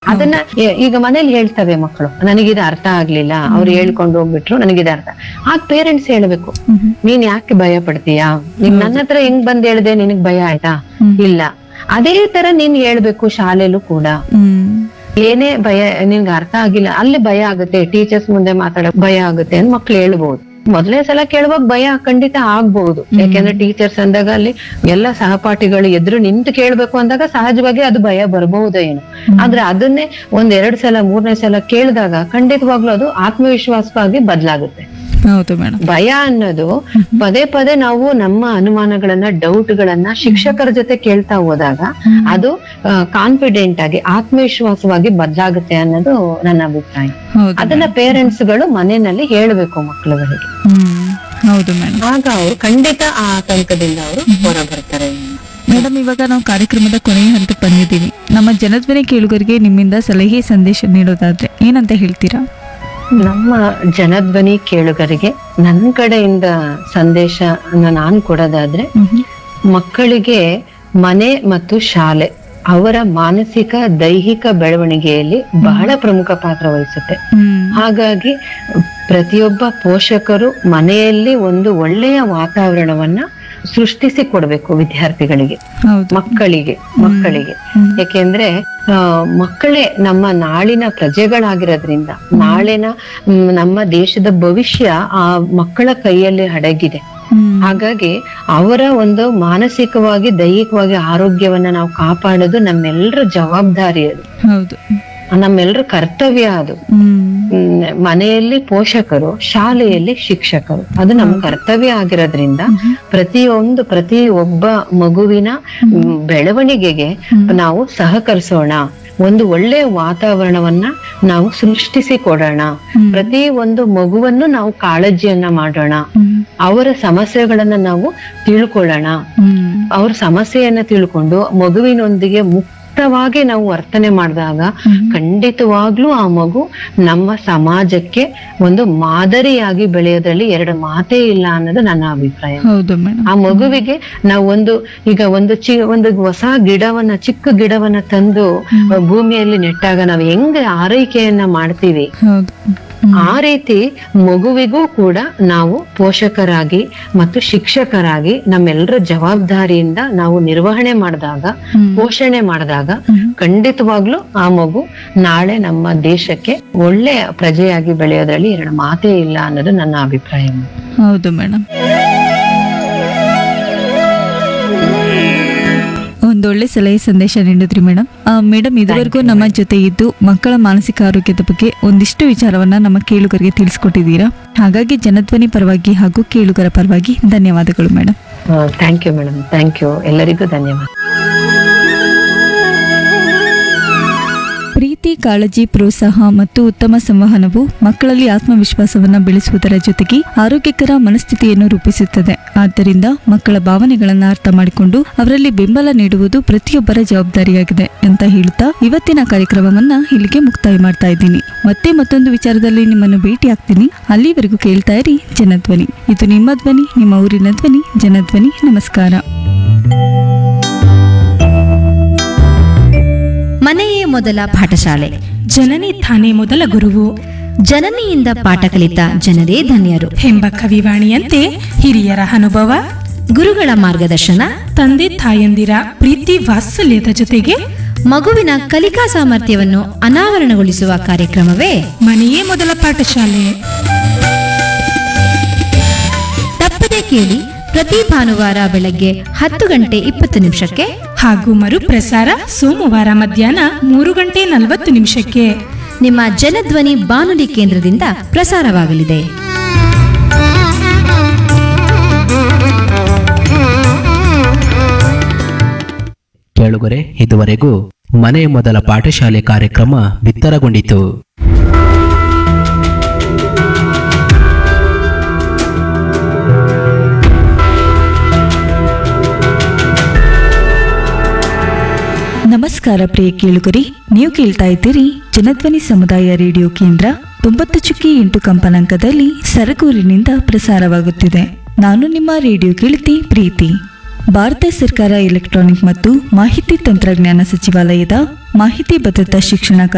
ಅದನ್ನ ಏ- ಈಗ ಮನೇಲಿ ಹೇಳ್ತವೆ ಮಕ್ಕಳು ನನಗಿದು ಅರ್ಥ ಆಗ್ಲಿಲ್ಲ ಅವ್ರು ಹೇಳ್ಕೊಂಡು ಹೋಗ್ಬಿಟ್ರು ನನಗಿದು ಅರ್ಥ ಆಗ ಪೇರೆಂಟ್ಸ್ ಹೇಳ್ಬೇಕು ನೀನ್ ಯಾಕೆ ಭಯ ಪಡ್ತೀಯಾ ನೀನ್ ನನ್ನ ಹತ್ರ ಹೆಂಗ್ ಬಂದ್ ಹೇಳ್ದೆ ನಿನಗ್ ಭಯ ಆಯ್ತಾ ಇಲ್ಲ ಅದೇ ತರ ನೀನ್ ಹೇಳ್ಬೇಕು ಶಾಲೆಲೂ ಕೂಡ ಹ್ಮ್ ಏನೇ ಭಯ ನಿನ್ಗೆ ಅರ್ಥ ಆಗಿಲ್ಲ ಅಲ್ಲಿ ಭಯ ಆಗುತ್ತೆ ಟೀಚರ್ಸ್ ಮುಂದೆ ಮಾತಾಡಕ್ ಭಯ ಆಗುತ್ತೆ ಅಂತ ಮಕ್ಳು ಹೇಳ್ಬಹುದು ಮೊದಲನೇ ಸಲ ಕೇಳುವಾಗ ಭಯ ಖಂಡಿತ ಆಗ್ಬಹುದು ಯಾಕೆಂದ್ರೆ ಟೀಚರ್ಸ್ ಅಂದಾಗ ಅಲ್ಲಿ ಎಲ್ಲ ಸಹಪಾಠಿಗಳು ಎದುರು ನಿಂತು ಕೇಳ್ಬೇಕು ಅಂದಾಗ ಸಹಜವಾಗಿ ಅದು ಭಯ ಬರಬಹುದು ಏನು ಆದ್ರೆ ಅದನ್ನೇ ಒಂದ್ ಎರಡ್ ಸಲ ಮೂರನೇ ಸಲ ಕೇಳಿದಾಗ ಖಂಡಿತವಾಗ್ಲೂ ಅದು ಆತ್ಮವಿಶ್ವಾಸವಾಗಿ ಬದಲಾಗುತ್ತೆ ಹೌದು ಮೇಡಮ್ ಭಯ ಅನ್ನೋದು ಪದೇ ಪದೇ ನಾವು ನಮ್ಮ ಅನುಮಾನಗಳನ್ನ ಡೌಟ್ ಗಳನ್ನ ಶಿಕ್ಷಕರ ಜೊತೆ ಕೇಳ್ತಾ ಹೋದಾಗ ಅದು ಕಾನ್ಫಿಡೆಂಟ್ ಆಗಿ ಆತ್ಮವಿಶ್ವಾಸವಾಗಿ ಬದಲಾಗುತ್ತೆ ಅನ್ನೋದು ನನ್ನ ಅಭಿಪ್ರಾಯ ಹೌದು ಅದನ್ನ ಪೇರೆಂಟ್ಸ್ ಗಳು ಮನೆಯಲ್ಲಿ ಹೇಳ್ಬೇಕು ಮಕ್ಕಳುಗಳಿಗೆ ಹ್ಮ್ ಹೌದು ಮೇಡಮ್ ಆಗ ಅವರು ಖಂಡಿತ ಆ ಆತಂಕದಿಂದ ಅವರು ಹೊರ ಬರ್ತಾರೆ ಮೇಡಮ್ ಇವಾಗ ನಾವು ಕಾರ್ಯಕ್ರಮದ ಕೊನೆಯ ಹಂತಕ್ಕೆ ಬಂದಿದ್ದೀವಿ ನಮ್ಮ ಜನಧ್ವನಿ ಕೇಳುಗರಿಗೆ ನಿಮ್ಮಿಂದ ಸಲಹೆ ಸಂದೇಶ ನೀಡೋದಾದ್ರೆ ಏನಂತ ಹೇಳ್ತೀರಾ ನಮ್ಮ ಜನಧ್ವನಿ ಕೇಳುಗರಿಗೆ ನನ್ನ ಕಡೆಯಿಂದ ಸಂದೇಶ ನಾನ್ ಕೊಡೋದಾದ್ರೆ ಮಕ್ಕಳಿಗೆ ಮನೆ ಮತ್ತು ಶಾಲೆ ಅವರ ಮಾನಸಿಕ ದೈಹಿಕ ಬೆಳವಣಿಗೆಯಲ್ಲಿ ಬಹಳ ಪ್ರಮುಖ ಪಾತ್ರ ವಹಿಸುತ್ತೆ ಹ್ಮ್ ಹಾಗಾಗಿ ಪ್ರತಿಯೊಬ್ಬ ಪೋಷಕರು ಮನೆಯಲ್ಲಿ ಒಂದು ಒಳ್ಳೆಯ ವಾತಾವರಣವನ್ನ ಸೃಷ್ಟಿಸಿ ಕೊಡ್ಬೇಕು ವಿದ್ಯಾರ್ಥಿಗಳಿಗೆ ಹೌದು ಮಕ್ಕಳಿಗೆ ಮಕ್ಕಳಿಗೆ ಯಾಕೆಂದ್ರೆ ಆ, ಮಕ್ಕಳೇ ನಮ್ಮ ನಾಳಿನ ಪ್ರಜೆಗಳಾಗಿರೋದ್ರಿಂದ ನಾಳಿನ ಮ್, ನಮ್ಮ ದೇಶದ ಭವಿಷ್ಯ ಆ ಮಕ್ಕಳ ಕೈಯಲ್ಲಿ ಅಡಗಿದೆ ಹ್ಮ್ ಹಾಗಾಗಿ ಅವರ ಒಂದು ಮಾನಸಿಕವಾಗಿ ದೈಹಿಕವಾಗಿ ಆರೋಗ್ಯವನ್ನ ನಾವು ಕಾಪಾಡೋದು ನಮ್ಮೆಲ್ಲರ ಜವಾಬ್ದಾರಿ ಅದು ಹೌದು ನಮ್ಮೆಲ್ಲರ ಕರ್ತವ್ಯ ಅದು ಹ್ಮ್ ಹ್ಮ್, ಮನೆಯಲ್ಲಿ ಪೋಷಕರು ಶಾಲೆಯಲ್ಲಿ ಶಿಕ್ಷಕರು ಅದು ನಮ್ಮ ಕರ್ತವ್ಯ ಆಗಿರೋದ್ರಿಂದ ಪ್ರತಿಯೊಂದು ಪ್ರತಿ ಒಬ್ಬ ಮಗುವಿನ ಮ್, ಬೆಳವಣಿಗೆಗೆ ನಾವು ಸಹಕರಿಸೋಣ ಒಂದು ಒಳ್ಳೆಯ ವಾತಾವರಣವನ್ನ ನಾವು ಸೃಷ್ಟಿಸಿ ಕೊಡೋಣ ಪ್ರತಿ ಒಂದು ಮಗುವನ್ನು ನಾವು ಕಾಳಜಿಯನ್ನ ಮಾಡೋಣ ಹ್ಮ್ ಅವರ ಸಮಸ್ಯೆಗಳನ್ನ ನಾವು ತಿಳ್ಕೊಳ್ಳೋಣ ಹ್ಮ್ ಅವ್ರ ಸಮಸ್ಯೆಯನ್ನ ತಿಳ್ಕೊಂಡು ಮಗುವಿನೊಂದಿಗೆ ಮುಕ್ತವಾಗಿ ನಾವು ವರ್ತನೆ ಮಾಡಿದಾಗ ಖಂಡಿತವಾಗ್ಲೂ ಆ ಮಗು ನಮ್ಮ ಸಮಾಜಕ್ಕೆ ಒಂದು ಮಾದರಿಯಾಗಿ ಬೆಳೆಯೋದ್ರಲ್ಲಿ ಎರಡು ಮಾತೇ ಇಲ್ಲ ಅನ್ನೋದು ನನ್ನ ಅಭಿಪ್ರಾಯ ಹೌದು ಮೇಡಮ್ ಆ ಮಗುವಿಗೆ ನಾವು ಒಂದು ಈಗ ಒಂದು ಚಿ ಒಂದು ಹೊಸ ಗಿಡವನ್ನ ಚಿಕ್ಕ ಗಿಡವನ್ನ ತಂದು ಭೂಮಿಯಲ್ಲಿ ನೆಟ್ಟಾಗ ನಾವು ಹೆಂಗೆ ಆರೈಕೆಯನ್ನ ಮಾಡ್ತೀವಿ ಹೌದು ಆ ರೀತಿ ಮಗುವಿಗೂ ಕೂಡ ನಾವು ಪೋಷಕರಾಗಿ ಮತ್ತು ಶಿಕ್ಷಕರಾಗಿ ನಮ್ಮೆಲ್ಲರ ಜವಾಬ್ದಾರಿಯಿಂದ ನಾವು ನಿರ್ವಹಣೆ ಮಾಡಿದಾಗ ಹ್ಮ್. ಪೋಷಣೆ ಮಾಡಿದಾಗ ಹ್ಮ್. ಖಂಡಿತವಾಗ್ಲೂ ಆ ಮಗು ನಾಳೆ ನಮ್ಮ ದೇಶಕ್ಕೆ ಒಳ್ಳೆಯ ಪ್ರಜೆಯಾಗಿ ಬೆಳೆಯೋದ್ರಲ್ಲಿ ಎರಡು ಮಾತೇ ಇಲ್ಲ ಅನ್ನೋದು ನನ್ನ ಅಭಿಪ್ರಾಯ ಹೌದು ಮೇಡಮ್ ಒಂದೊಳ್ಳೆ ಸಲಹೆ ಸಂದೇಶ ನೀಡಿದ್ರಿ ಮೇಡಮ್ ಮೇಡಮ್ ಇದುವರೆಗೂ ನಮ್ಮ ಜೊತೆ ಇದ್ದು ಮಕ್ಕಳ ಮಾನಸಿಕ ಆರೋಗ್ಯದ ಬಗ್ಗೆ ಒಂದಿಷ್ಟು ವಿಚಾರವನ್ನ ನಮ್ಮ ಕೇಳುಗರಿಗೆ ತಿಳಿಸ್ಕೊಟ್ಟಿದ್ದೀರಾ ಹಾಗಾಗಿ ಜನಧ್ವನಿ ಪರವಾಗಿ ಹಾಗೂ ಕೇಳುಗರ ಪರವಾಗಿ ಧನ್ಯವಾದಗಳು madam thank you madam thank you ಎಲ್ಲರಿಗೂ ಧನ್ಯವಾದ ಪ್ರೀತಿ ಕಾಳಜಿ ಪ್ರೋತ್ಸಾಹ ಮತ್ತು ಉತ್ತಮ ಸಂವಹನವು ಮಕ್ಕಳಲ್ಲಿ ಆತ್ಮವಿಶ್ವಾಸವನ್ನ ಬೆಳೆಸುವುದರ ಜೊತೆಗೆ ಆರೋಗ್ಯಕರ ಮನಸ್ಥಿತಿಯನ್ನು ರೂಪಿಸುತ್ತದೆ ಆದ್ದರಿಂದ ಮಕ್ಕಳ ಭಾವನೆಗಳನ್ನ ಅರ್ಥ ಮಾಡಿಕೊಂಡು ಅವರಲ್ಲಿ ಬೆಂಬಲ ನೀಡುವುದು ಪ್ರತಿಯೊಬ್ಬರ ಜವಾಬ್ದಾರಿಯಾಗಿದೆ ಅಂತ ಹೇಳುತ್ತಾ ಇವತ್ತಿನ ಕಾರ್ಯಕ್ರಮವನ್ನ ಇಲ್ಲಿಗೆ ಮುಕ್ತಾಯ ಮಾಡ್ತಾ ಇದ್ದೀನಿ ಮತ್ತೆ ಮತ್ತೊಂದು ವಿಚಾರದಲ್ಲಿ ನಿಮ್ಮನ್ನು ಭೇಟಿ ಆಗ್ತೀನಿ ಅಲ್ಲಿವರೆಗೂ ಕೇಳ್ತಾ ಇರಿ ಜನಧ್ವನಿ ಇದು ನಿಮ್ಮ ಧ್ವನಿ ನಿಮ್ಮ ಊರಿನ ಧ್ವನಿ ಜನಧ್ವನಿ ನಮಸ್ಕಾರ ಮನೆಯೇ ಮೊದಲ ಪಾಠಶಾಲೆ ಜನನಿ ತಾನೇ ಮೊದಲ ಗುರುವು ಜನನಿಯಿಂದ ಪಾಠ ಕಲಿತ ಜನರೇ ಧನ್ಯರು ಎಂಬ ಕವಿವಾಣಿಯಂತೆ ಹಿರಿಯರ ಅನುಭವ ಗುರುಗಳ ಮಾರ್ಗದರ್ಶನ ತಂದೆ ತಾಯಂದಿರ ಪ್ರೀತಿ ವಾತ್ಸಲ್ಯದ ಜೊತೆಗೆ ಮಗುವಿನ ಕಲಿಕಾ ಸಾಮರ್ಥ್ಯವನ್ನು ಅನಾವರಣಗೊಳಿಸುವ ಕಾರ್ಯಕ್ರಮವೇ ಮನೆಯೇ ಮೊದಲ ಪಾಠಶಾಲೆ ತಪ್ಪದೆ ಕೇಳಿ ಪ್ರತಿ ಭಾನುವಾರ ಬೆಳಗ್ಗೆ ಹತ್ತು ಗಂಟೆ ಇಪ್ಪತ್ತು ನಿಮಿಷಕ್ಕೆ ಹಾಗೂ ಮರುಪ್ರಸಾರ ಸೋಮವಾರ ಮಧ್ಯಾಹ್ನ ಮೂರು ಗಂಟೆ ನಲವತ್ತು ನಿಮಿಷಕ್ಕೆ ನಿಮ್ಮ ಜನಧ್ವನಿ ಬಾನುಲಿ ಕೇಂದ್ರದಿಂದ ಪ್ರಸಾರವಾಗಲಿದೆ ಕೇಳುಗರೆ ಇದುವರೆಗೂ ಮನೆ ಮೊದಲ ಪಾಠಶಾಲೆ ಕಾರ್ಯಕ್ರಮ ಬಿತ್ತರಗೊಂಡಿತು ನಮಸ್ಕಾರ ಪ್ರಿಯ ಕೇಳುಗರಿ ನೀವು ಕೇಳ್ತಾ ಇದ್ದೀರಿ ಜನಧ್ವನಿ ಸಮುದಾಯ ರೇಡಿಯೋ ಕೇಂದ್ರ ತೊಂಬತ್ತು ಚುಕ್ಕಿ ಎಂಟು ಕಂಪನಾಂಕದಲ್ಲಿ ಸರಗೂರಿನಿಂದ ಪ್ರಸಾರವಾಗುತ್ತಿದೆ ನಾನು ನಿಮ್ಮ ರೇಡಿಯೋ ಕೇಳಿತಿ ಪ್ರೀತಿ ಭಾರತ ಸರ್ಕಾರ ಎಲೆಕ್ಟ್ರಾನಿಕ್ ಮತ್ತು ಮಾಹಿತಿ ತಂತ್ರಜ್ಞಾನ ಸಚಿವಾಲಯದ ಮಾಹಿತಿ ಭದ್ರತಾ ಶಿಕ್ಷಣ